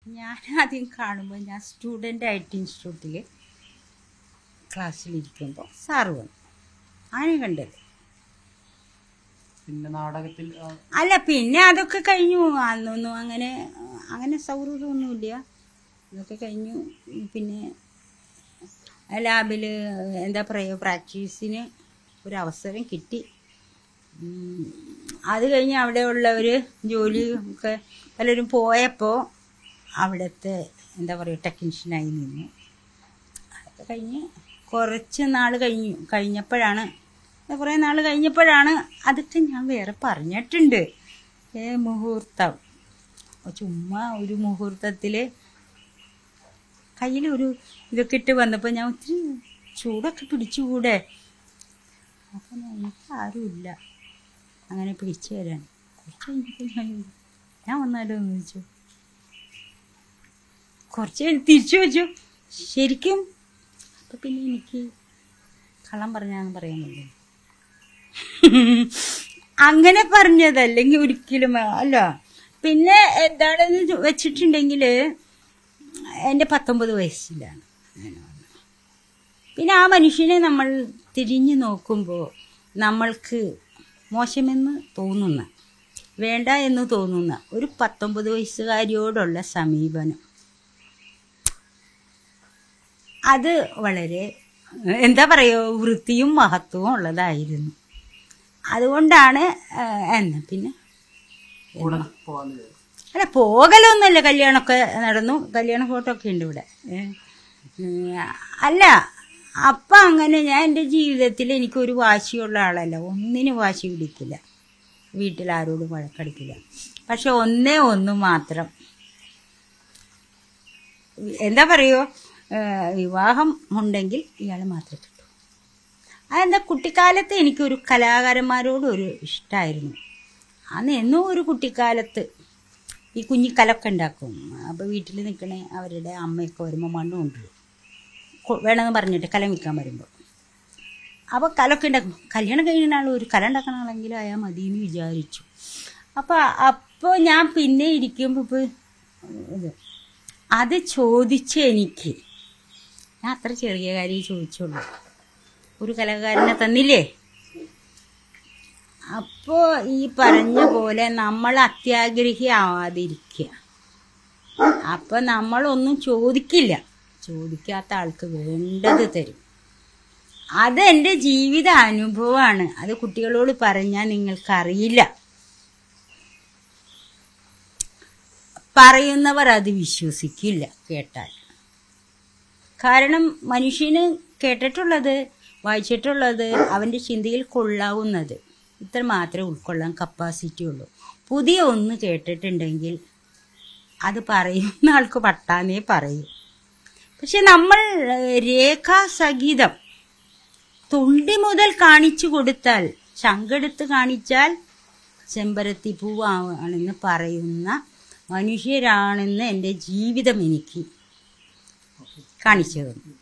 ഞാൻ ആദ്യം കാണുമ്പോൾ ഞാൻ സ്റ്റുഡൻ്റ് ആയിട്ട് ഇൻസ്റ്റിറ്റ്യൂട്ടിൽ ക്ലാസ്സിലിരിക്കുമ്പോൾ സാറ് വന്നു ആനെ കണ്ടത് പിന്നെ നാടകത്തിൽ ആ, അല്ല പിന്നെ അതൊക്കെ കഴിഞ്ഞു അന്നൊന്നും അങ്ങനെ അങ്ങനെ സൗഹൃദമൊന്നുമില്ല അതൊക്കെ കഴിഞ്ഞു പിന്നെ ലാബിൽ എന്താ പറയുക പ്രാക്ടീസിന് ഒരു അവസരം കിട്ടി ഉം, അത് കഴിഞ്ഞ് അവിടെ ഉള്ളവർ ജോലി ഒക്കെ പലരും പോയപ്പോൾ അവിടുത്തെ എന്താ പറയുക ടെക്നീഷ്യനായി നിന്നു അതൊക്കെ കഴിഞ്ഞ് കുറച്ച് നാൾ കഴിഞ്ഞു കഴിഞ്ഞപ്പോഴാണ് കുറേ നാൾ കഴിഞ്ഞപ്പോഴാണ് അതൊക്കെ ഞാൻ വേറെ പറഞ്ഞിട്ടുണ്ട് ഏ മുഹൂർത്തം ചുമ്മാ ഒരു മുഹൂർത്തത്തിൽ കയ്യിൽ ഒരു ഇതൊക്കെ ഇട്ട് വന്നപ്പോൾ ഞാൻ ഒത്തിരി ചൂടൊക്കെ പിടിച്ചുകൂടെ അപ്പം എനിക്ക് ആരുമില്ല അങ്ങനെ പിടിച്ചു തരാൻ കുറച്ച് കഴിഞ്ഞപ്പോൾ ഞാൻ ഞാൻ വന്നാലോ എന്ന് ചോദിച്ചു കുറച്ച് കഴിഞ്ഞ് തിരിച്ചു വെച്ചു ശരിക്കും അപ്പം പിന്നെ എനിക്ക് കള്ളം പറഞ്ഞാന്ന് പറയാൻ പറ്റില്ല അങ്ങനെ പറഞ്ഞതല്ലെങ്കിൽ ഒരിക്കലും അല്ല പിന്നെ എന്താണെന്ന് ചോ- വെച്ചിട്ടുണ്ടെങ്കിൽ എൻ്റെ പത്തൊമ്പത് വയസ്സിലാണ് അങ്ങനെ വന്നത്. പിന്നെ ആ മനുഷ്യനെ നമ്മൾ തിരിഞ്ഞു നോക്കുമ്പോൾ നമ്മൾക്ക് മോശമെന്ന് തോന്നുന്ന വേണ്ട എന്ന് തോന്നുന്ന ഒരു പത്തൊമ്പത് വയസ്സുകാരിയോടുള്ള സമീപനം അത് വളരെ എന്താ പറയുക വൃത്തിയും മഹത്വവും ഉള്ളതായിരുന്നു അതുകൊണ്ടാണ് ആ, എന്നാ പിന്നെ കൂടെ പോകാൻ വിചാരിച്ചു. അല്ല പോകലൊന്നുമല്ല കല്യാണമൊക്കെ നടന്നു കല്യാണ ഫോട്ടോ ഒക്കെ ഉണ്ട് ഇവിടെ ഏ. ഉം, അല്ല അപ്പം അങ്ങനെ ഞാൻ എൻ്റെ ജീവിതത്തിൽ എനിക്കൊരു വാശിയുള്ള ആളല്ല ഒന്നിനും വാശി പിടിക്കില്ല വീട്ടിൽ ആരോടും വഴക്കടിക്കില്ല പക്ഷെ ഒന്നേ ഒന്ന് മാത്രം എന്താ പറയുക വിവാഹം ഉണ്ടെങ്കിൽ ഇയാൾ മാത്രമേ കിട്ടൂ അതെന്താ കുട്ടിക്കാലത്ത് എനിക്കൊരു കലാകാരന്മാരോട് ഒരു ഇഷ്ടമായിരുന്നു അന്ന് എന്നോ ഒരു കുട്ടിക്കാലത്ത് ഈ കുഞ്ഞിക്കലൊക്കെ ഉണ്ടാക്കും അപ്പോൾ വീട്ടിൽ നിൽക്കണേ അവരുടെ അമ്മയൊക്കെ വരുമ്പോൾ മണ്ണ് കൊണ്ടുവരും കൊ- വേണമെന്ന് പറഞ്ഞിട്ട് കലം വിൽക്കാൻ വരുമ്പോൾ അപ്പോൾ കലൊക്കെ ഉണ്ടാക്കും കല്യാണം കഴിയുന്ന ആൾ ഒരു കല ഉണ്ടാക്കണ ആളെങ്കിലും അയാൾ മതി എന്ന് വിചാരിച്ചു അപ്പോൾ അപ്പോൾ ഞാൻ പിന്നെ ഇരിക്കുമ്പോൾ ഇപ്പോൾ ഇത് അത് ചോദിച്ച് എനിക്ക് ഞാൻ അത്ര ചെറിയ കാര്യം ചോദിച്ചുള്ളൂ ഒരു കലാകാരനെ തന്നില്ലേ അപ്പോൾ ഈ പറഞ്ഞ പോലെ നമ്മൾ അത്യാഗ്രഹി ആവാതിരിക്കുക അപ്പം നമ്മളൊന്നും ചോദിക്കില്ല ചോദിക്കാത്ത ആൾക്ക് വേണ്ടത് തരും അത് എൻ്റെ ജീവിത അനുഭവമാണ് അത് കുട്ടികളോട് പറഞ്ഞാൽ നിങ്ങൾക്കറിയില്ല പറയുന്നവർ അത് വിശ്വസിക്കില്ല കേട്ടാൽ കാരണം മനുഷ്യന് കേട്ടിട്ടുള്ളത് വായിച്ചിട്ടുള്ളത് അവൻ്റെ ചിന്തയിൽ കൊള്ളാവുന്നത് ഇത്ര മാത്രമേ ഉൾക്കൊള്ളാൻ കപ്പാസിറ്റി ഉള്ളൂ പുതിയ ഒന്ന് കേട്ടിട്ടുണ്ടെങ്കിൽ അത് പറയുന്ന ആൾക്ക് പട്ടാന്നേ പറയൂ പക്ഷെ നമ്മൾ ഏഹ്, രേഖാസഹിതം തുണ്ടി മുതൽ കാണിച്ചു കൊടുത്താൽ ശങ്കെടുത്ത് കാണിച്ചാൽ ചെമ്പരത്തി പൂവാണെന്ന് പറയുന്ന മനുഷ്യരാണെന്ന് എൻ്റെ ജീവിതം എനിക്ക് കാണിച്ചു തന്നു